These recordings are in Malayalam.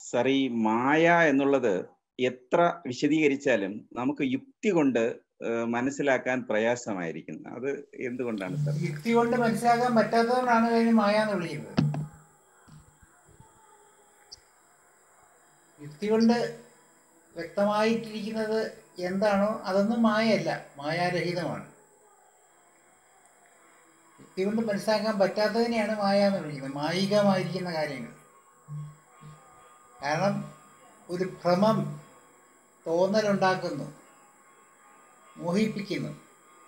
സാർ ഈ മായ എന്നുള്ളത് എത്ര വിശദീകരിച്ചാലും നമുക്ക് യുക്തി കൊണ്ട് ഏഹ്, മനസ്സിലാക്കാൻ പ്രയാസമായിരിക്കും അത് എന്തുകൊണ്ടാണ് സാർ യുക്തി കൊണ്ട് മനസ്സിലാക്കാൻ പറ്റാത്തതുകൊണ്ടാണ് അതിന് മായ എന്ന് വിളിക്കുന്നത് യുക്തി കൊണ്ട് വ്യക്തമായിട്ടിരിക്കുന്നത് എന്താണോ അതൊന്നും മായയല്ല മായാരഹിതമാണ് യുക്തി കൊണ്ട് മനസ്സിലാക്കാൻ പറ്റാത്തതിനെയാണ് മായ എന്ന് വിളിക്കുന്നത് മായികമായിരിക്കുന്ന കാര്യങ്ങൾ കാരണം ഒരു ഭ്രമം തോന്നലുണ്ടാക്കുന്നു മോഹിപ്പിക്കുന്നു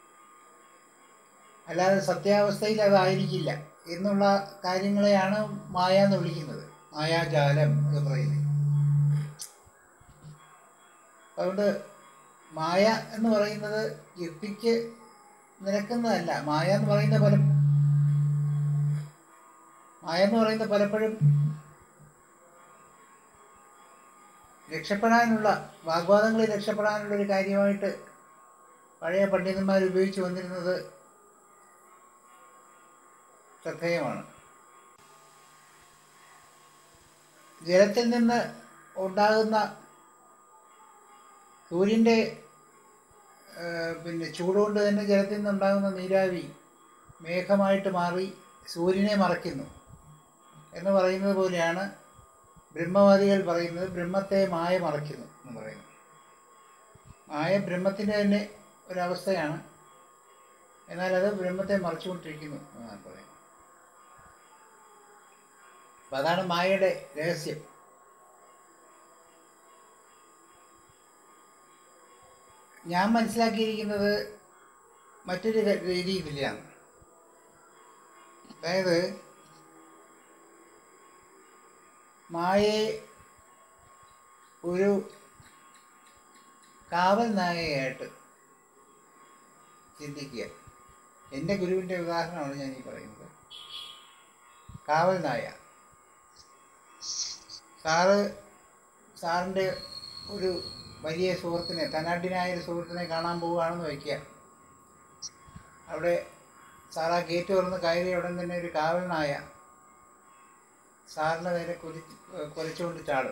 അല്ലാതെ സത്യാവസ്ഥയിൽ അതായിരിക്കില്ല എന്നുള്ള കാര്യങ്ങളെയാണ് മായ എന്ന് വിളിക്കുന്നത് മായാജാലം എന്ന് പറയുന്നത് അതുകൊണ്ട് മായ എന്ന് പറയുന്നത് യുക്തിക്ക് നിരക്കുന്നതല്ല മായ എന്ന് പറയുന്ന പല മായ എന്ന് പറയുന്നത് പലപ്പോഴും രക്ഷപ്പെടാനുള്ള വാഗ്വാദങ്ങളിൽ രക്ഷപ്പെടാനുള്ള ഒരു കാര്യമായിട്ട് പഴയ പണ്ഡിതന്മാർ ഉപയോഗിച്ചു വന്നിരുന്നത് ശ്രദ്ധേയമാണ് ജലത്തിൽ നിന്ന് ഉണ്ടാകുന്ന സൂര്യൻ്റെ പിന്നെ ചൂടുകൊണ്ട് തന്നെ ജലത്തിൽ നിന്നുണ്ടാകുന്ന നീരാവി മേഘമായിട്ട് മാറി സൂര്യനെ മറയ്ക്കുന്നു എന്ന് പറയുന്നത് പോലെയാണ് ബ്രഹ്മവാദികൾ പറയുന്നത് ബ്രഹ്മത്തെ മായ മറയ്ക്കുന്നു എന്ന് പറയുന്നു മായ ബ്രഹ്മത്തിൻ്റെ തന്നെ ഒരവസ്ഥയാണ് എന്നാൽ അത് ബ്രഹ്മത്തെ മറച്ചുകൊണ്ടിരിക്കുന്നു എന്നാണ് പറയുന്നത് അപ്പം അതാണ് മായയുടെ രഹസ്യം ഞാൻ മനസ്സിലാക്കിയിരിക്കുന്നത് മറ്റൊരു ര- രീതിയിലാണ് അതായത് മായയെ ഒരു കാവൽ നായകയായിട്ട് ചിന്തിക്കുക എൻ്റെ ഗുരുവിൻ്റെ ഉദാഹരണമാണ് ഞാൻ ഈ പറയുന്നത് കാവൽ നായ സാറ് സാറിൻ്റെ ഒരു വലിയ സുഹൃത്തിനെ ധനാഢ്യനായ ഒരു സുഹൃത്തിനെ കാണാൻ പോവുകയാണെന്ന് വയ്ക്കുക അവിടെ സാർ ആ ഗേറ്റ് തുറന്ന് കയറിയ ഉടൻ തന്നെ ഒരു കാവൽ നായ സാറിൻ്റെ നേരെ കുതി കുലച്ചുകൊണ്ട് ചാടും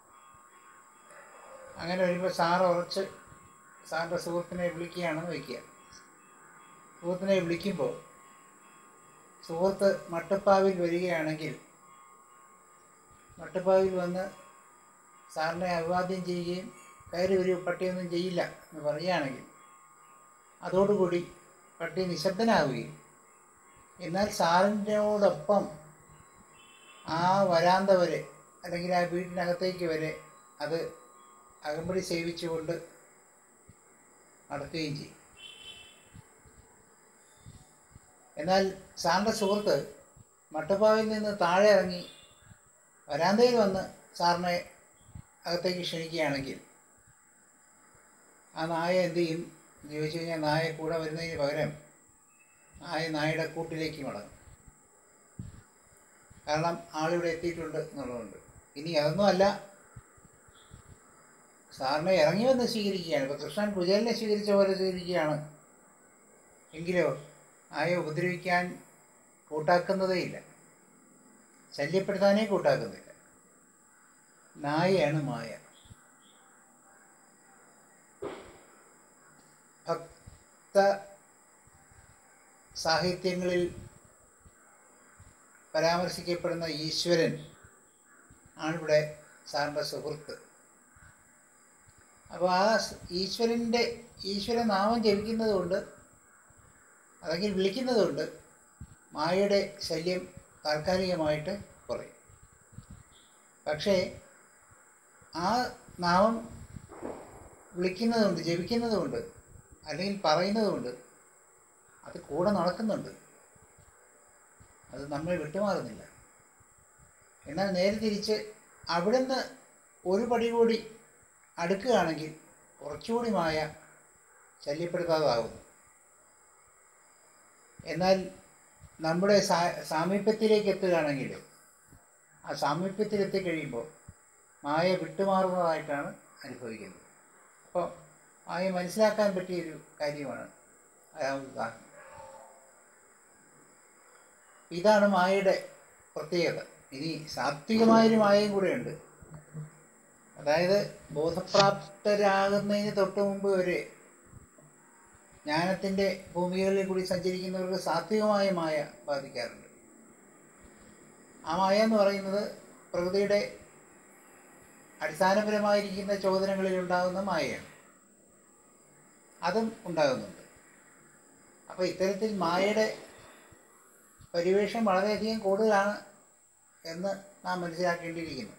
അങ്ങനെ വരുമ്പോൾ സാറ് ഉറച്ച് സാറിൻ്റെ സുഹൃത്തിനെ വിളിക്കുകയാണെന്ന് വയ്ക്കുക സുഹൃത്തിനെ വിളിക്കുമ്പോൾ സുഹൃത്ത് മട്ടുപ്പാവിൽ വരികയാണെങ്കിൽ മട്ടുപ്പാവിൽ വന്ന് സാറിനെ അഭിവാദ്യം ചെയ്യുകയും കയറി ഒരു പട്ടിയൊന്നും ചെയ്യില്ല എന്ന് പറയുകയാണെങ്കിൽ അതോടുകൂടി പട്ടി നിശബ്ദനാവുകയും എന്നാൽ സാറിൻ്റെയോടൊപ്പം ആ വരാന്ത വരെ അല്ലെങ്കിൽ ആ വീട്ടിനകത്തേക്ക് വരെ അത് അകമ്പടി സേവിച്ചുകൊണ്ട് നടത്തുകയും ചെയ്യും എന്നാൽ സാറിൻ്റെ സുഹൃത്ത് മട്ടുപ്പാവിൽ നിന്ന് താഴെ ഇറങ്ങി വരാന്തയിൽ വന്ന് സാറിനെ അകത്തേക്ക് ക്ഷണിക്കുകയാണെങ്കിൽ ആ നായ എന്ത് ചെയ്യും എന്ന് ചോദിച്ചു കഴിഞ്ഞാൽ നായ കൂടെ വരുന്നതിന് പകരം നായ നായയുടെ കൂട്ടിലേക്ക് മടങ്ങും കാരണം ആളിവിടെ എത്തിയിട്ടുണ്ട് എന്നുള്ളതുകൊണ്ട് ഇനി അതൊന്നും അല്ല സാറിനെ ഇറങ്ങി വന്ന് സ്വീകരിക്കുകയാണ് ഇപ്പോൾ കൃഷ്ണൻ കുചേലിനെ സ്വീകരിച്ച പോലെ സ്വീകരിക്കുകയാണ് എങ്കിലോ നായെ ഉപദ്രവിക്കാൻ കൂട്ടാക്കുന്നതേയില്ല ശല്യപ്പെടുത്താനേ കൂട്ടാക്കുന്നില്ല നായയാണ് മായ ഭക്ത സാഹിത്യങ്ങളിൽ പരാമർശിക്കപ്പെടുന്ന ഈശ്വരൻ ആണിവിടെ സാറിൻ്റെ സുഹൃത്ത് അപ്പോൾ ആ സ് ഈശ്വരൻ്റെ ഈശ്വര നാമം ജപിക്കുന്നത് കൊണ്ട് അല്ലെങ്കിൽ വിളിക്കുന്നത് കൊണ്ട് മായയുടെ ശല്യം താൽക്കാലികമായിട്ട് കുറയും പക്ഷേ ആ നാമം വിളിക്കുന്നതുകൊണ്ട് ജപിക്കുന്നതുകൊണ്ട് അല്ലെങ്കിൽ പറയുന്നതുകൊണ്ട് അത് കൂടെ നടക്കുന്നുണ്ട് അത് നമ്മളെ വിട്ടുമാറുന്നില്ല എന്നാൽ നേരെ തിരിച്ച് അവിടുന്ന് ഒരു പടി കൂടി അടുക്കുകയാണെങ്കിൽ കുറച്ചുകൂടി മായ ശല്യപ്പെടുത്താതാകുന്നു എന്നാൽ നമ്മുടെ സാ സാമീപ്യത്തിലേക്ക് എത്തുകയാണെങ്കിൽ ആ സാമീപ്യത്തിലെത്തി കഴിയുമ്പോൾ മായ വിട്ടുമാറുന്നതായിട്ടാണ് അനുഭവിക്കുന്നത് അപ്പോൾ മായ മനസ്സിലാക്കാൻ പറ്റിയൊരു കാര്യമാണ് അതാണ് ഉദാഹരണം ഇതാണ് മായയുടെ പ്രത്യേകത ഇനി സാത്വികമായൊരു മായയും കൂടെയുണ്ട് അതായത് ബോധപ്രാപ്തരാകുന്നതിന് തൊട്ട് മുമ്പ് വരെ ജ്ഞാനത്തിൻ്റെ ഭൂമികളിൽ കൂടി സഞ്ചരിക്കുന്നവർക്ക് സാത്വികമായ മായ ബാധിക്കാറുണ്ട് ആ മായ എന്ന് പറയുന്നത് പ്രകൃതിയുടെ അടിസ്ഥാനപരമായിരിക്കുന്ന ചോദനകളിൽ ഉണ്ടാകുന്ന മായയാണ് അതും ഉണ്ടാകുന്നുണ്ട് അപ്പോൾ ഇത്തരത്തിൽ മായയുടെ പരിവേഷം വളരെയധികം കൂടുതലാണ് എന്ന് നാം മനസ്സിലാക്കേണ്ടിയിരിക്കുന്നു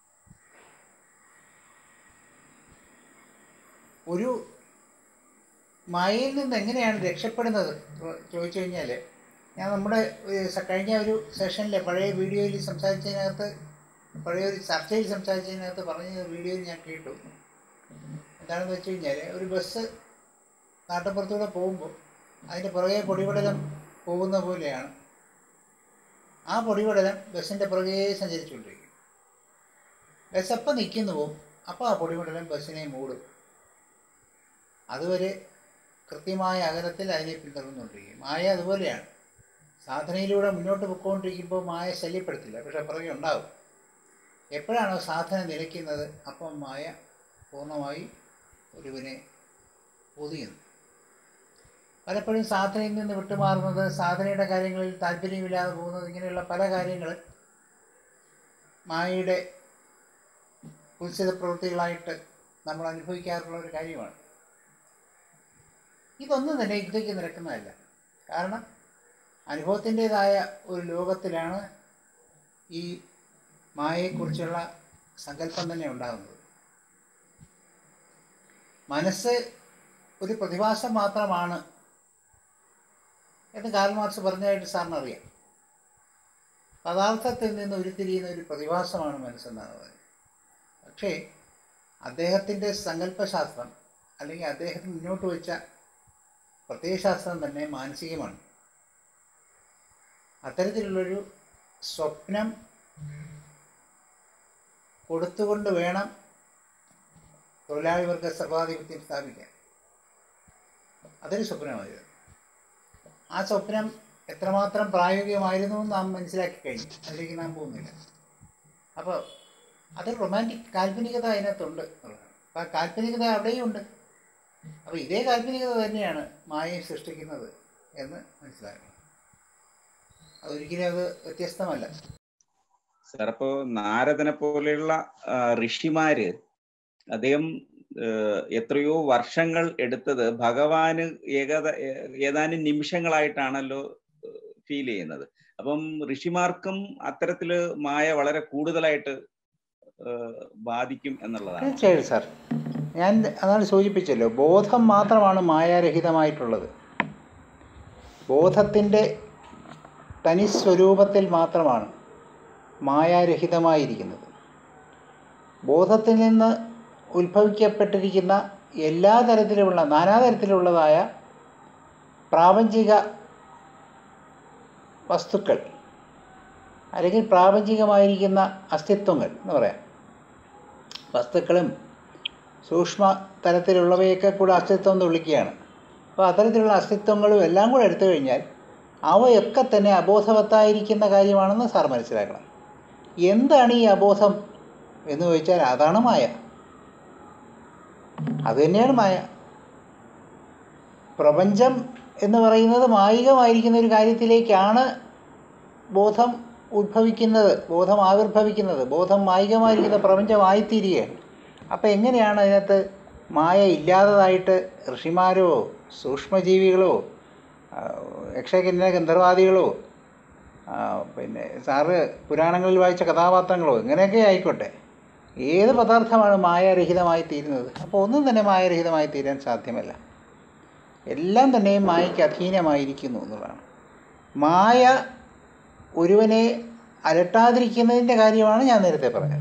ഒരു മായയിൽ നിന്ന് എങ്ങനെയാണ് രക്ഷപ്പെടുന്നത് ചോദിച്ചു കഴിഞ്ഞാൽ ഞാൻ നമ്മുടെ ഒരു സ- കഴിഞ്ഞ ഒരു സെഷനിൽ പഴയ വീഡിയോയിൽ സംസാരിച്ചതിനകത്ത് പഴയ ഒരു ചർച്ചയിൽ സംസാരിച്ചതിനകത്ത് പറഞ്ഞ വീഡിയോയിൽ ഞാൻ കേട്ടു എന്താണെന്ന് വെച്ച് കഴിഞ്ഞാൽ ഒരു ബസ് നാട്ടിൻപുറത്തൂടെ പോകുമ്പോൾ അതിൻ്റെ പുറകെ പൊടിപടലം പോകുന്ന പോലെയാണ് ആ പൊടിപടലം ബസ്സിൻ്റെ പുറകെ സഞ്ചരിച്ചുകൊണ്ടിരിക്കും ബസ് എപ്പോൾ നിൽക്കുന്നുവോ അപ്പോൾ ആ പൊടിപടലം ബസ്സിനെ മൂടും അതുവരെ കൃത്യമായ അകലത്തിൽ അതിനെ പിന്തുടർന്നുകൊണ്ടിരിക്കും മായ അതുപോലെയാണ് സാധനയിലൂടെ മുന്നോട്ട് പൊയ്ക്കൊണ്ടിരിക്കുമ്പോൾ മായ ശല്യപ്പെടുത്തില്ല പക്ഷെ പുറകെ ഉണ്ടാവും എപ്പോഴാണോ സാധന നിലയ്ക്കുന്നത് അപ്പം മായ പൂർണ്ണമായി ഒരുവനെ ഒതുങ്ങുന്നു പലപ്പോഴും സാധനയിൽ നിന്ന് വിട്ടുമാറുന്നത് സാധനയുടെ കാര്യങ്ങളിൽ താല്പര്യമില്ലാതെ പോകുന്നത് ഇങ്ങനെയുള്ള പല കാര്യങ്ങൾ മായയുടെ കുൽസിത പ്രവൃത്തികളായിട്ട് നമ്മൾ അനുഭവിക്കാറുള്ള ഒരു കാര്യമാണ് ഇതൊന്നും തന്നെ യുക്തിക്ക് നിരക്കുന്നതല്ല കാരണം അനുഭവത്തിൻ്റെതായ ഒരു ലോകത്തിലാണ് ഈ മായയെക്കുറിച്ചുള്ള സങ്കല്പം തന്നെ ഉണ്ടാകുന്നത് മനസ്സ് ഒരു പ്രതിഭാസം മാത്രമാണ് എന്ന് കാർൽ മാർക്സ് പറഞ്ഞതായിട്ട് സാറിന് അറിയാം പദാർത്ഥത്തിൽ നിന്ന് ഉരുത്തിരിയുന്ന ഒരു പ്രതിഭാസമാണ് മനസ്സെന്നാണ് പറയുന്നത് പക്ഷേ അദ്ദേഹത്തിൻ്റെ സങ്കല്പശാസ്ത്രം അല്ലെങ്കിൽ അദ്ദേഹം മുന്നോട്ട് വെച്ച പ്രത്യയശാസ്ത്രം തന്നെ മാനസികമാണ് അത്തരത്തിലുള്ളൊരു സ്വപ്നം കൊടുത്തുകൊണ്ട് വേണം തൊഴിലാളി വർഗ സർവാധിപത്യം സ്ഥാപിക്കാൻ അതൊരു സ്വപ്നമായിരുന്നു ആ സ്വപ്നം എത്രമാത്രം പ്രായോഗികമായിരുന്നു എന്ന് നാം മനസ്സിലാക്കി കഴിഞ്ഞു അതിലേക്ക് നാം പോകുന്നില്ല അപ്പോൾ അത് റൊമാൻറ്റിക് കാൽപ്പനികത അതിനകത്തുണ്ട് എന്നുള്ളതാണ് അപ്പോൾ ആ കാൽപ്പനികത അവിടെയും ഉണ്ട് അപ്പോൾ ഇതേ കാൽപ്പനികത തന്നെയാണ് മായയെ സൃഷ്ടിക്കുന്നത് എന്ന് മനസ്സിലാക്കണം അതൊരിക്കലും അത് വ്യത്യസ്തമല്ല സാർ അപ്പോ നാരദനെ പോലെയുള്ള ആ, ഋഷിമാര് അദ്ദേഹം ഏഹ്, എത്രയോ വർഷങ്ങൾ എടുത്തത് ഭഗവാന് ഏകത ഏ- ഏതാനും നിമിഷങ്ങളായിട്ടാണല്ലോ ഫീൽ ചെയ്യുന്നത് അപ്പം ഋഷിമാർക്കും അത്തരത്തില് മായ വളരെ കൂടുതലായിട്ട് ഏഹ്, ബാധിക്കും എന്നുള്ളതാണ് തീർച്ചയായും സാർ ഞാൻ അതാണ് സൂചിപ്പിച്ചല്ലോ ബോധം മാത്രമാണ് മായാരഹിതമായിട്ടുള്ളത് ബോധത്തിൻ്റെ തനിസ്വരൂപത്തിൽ മാത്രമാണ് മായാരഹിതമായിരിക്കുന്നത് ബോധത്തിൽ നിന്ന് ഉത്ഭവിക്കപ്പെട്ടിരിക്കുന്ന എല്ലാ തരത്തിലുമുള്ള നാനാതരത്തിലുള്ളതായ പ്രാപഞ്ചിക വസ്തുക്കൾ അല്ലെങ്കിൽ പ്രാപഞ്ചികമായിരിക്കുന്ന അസ്തിത്വങ്ങൾ എന്ന് പറയാം വസ്തുക്കളും സൂക്ഷ്മ തലത്തിലുള്ളവയൊക്കെ കൂടെ അസ്തിത്വം എന്ന് വിളിക്കുകയാണ് അപ്പോൾ അത്തരത്തിലുള്ള അസ്തിത്വങ്ങളും എല്ലാം കൂടെ എടുത്തു കഴിഞ്ഞാൽ അവയൊക്കെ തന്നെ അബോധവത്തായിരിക്കുന്ന കാര്യമാണെന്ന് സാർ മനസ്സിലാക്കണം എന്താണ് ഈ അബോധം എന്ന് ചോദിച്ചാൽ അതാണ് മായ അത് തന്നെയാണ് മായ പ്രപഞ്ചം എന്ന് പറയുന്നത് മായികമായിരിക്കുന്ന ഒരു കാര്യത്തിലേക്കാണ് ബോധം ഉദ്ഭവിക്കുന്നത് ബോധം ആവിർഭവിക്കുന്നത് ബോധം മായികമായിരിക്കുന്ന പ്രപഞ്ചമായിത്തീരുകയാണ് അപ്പോൾ എങ്ങനെയാണ് അതിനകത്ത് മായ ഇല്ലാത്തതായിട്ട് ഋഷിമാരോ സൂക്ഷ്മജീവികളോ ആ, യക്ഷകിന്ന ഗന്ധർവാദികളോ ആ, പിന്നെ സാറ് പുരാണങ്ങളിൽ വായിച്ച കഥാപാത്രങ്ങളോ ഇങ്ങനെയൊക്കെ ആയിക്കോട്ടെ ഏത് പദാർത്ഥമാണ് മായാരഹിതമായി തീരുന്നത് അപ്പോൾ ഒന്നും തന്നെ മായാരഹിതമായി തീരാൻ സാധ്യമല്ല എല്ലാം തന്നെയും മായയ്ക്ക് അധീനമായിരിക്കുന്നു എന്നുള്ളതാണ് മായ ഒരുവനെ അലട്ടാതിരിക്കുന്നതിൻ്റെ കാര്യമാണ് ഞാൻ നേരത്തെ പറഞ്ഞത്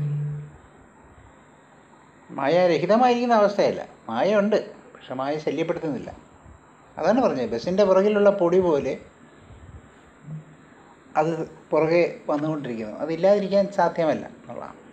മായാരഹിതമായിരിക്കുന്ന അവസ്ഥയല്ല മായ ഉണ്ട് പക്ഷെ മായ ശല്യപ്പെടുത്തുന്നില്ല അതാണ് പറഞ്ഞത് ബസ്സിൻ്റെ പുറകിലുള്ള പൊടി പോലെ അത് പുറകെ വന്നുകൊണ്ടിരിക്കുന്നു അതില്ലാതിരിക്കാൻ സാധ്യമല്ല എന്നുള്ളതാണ്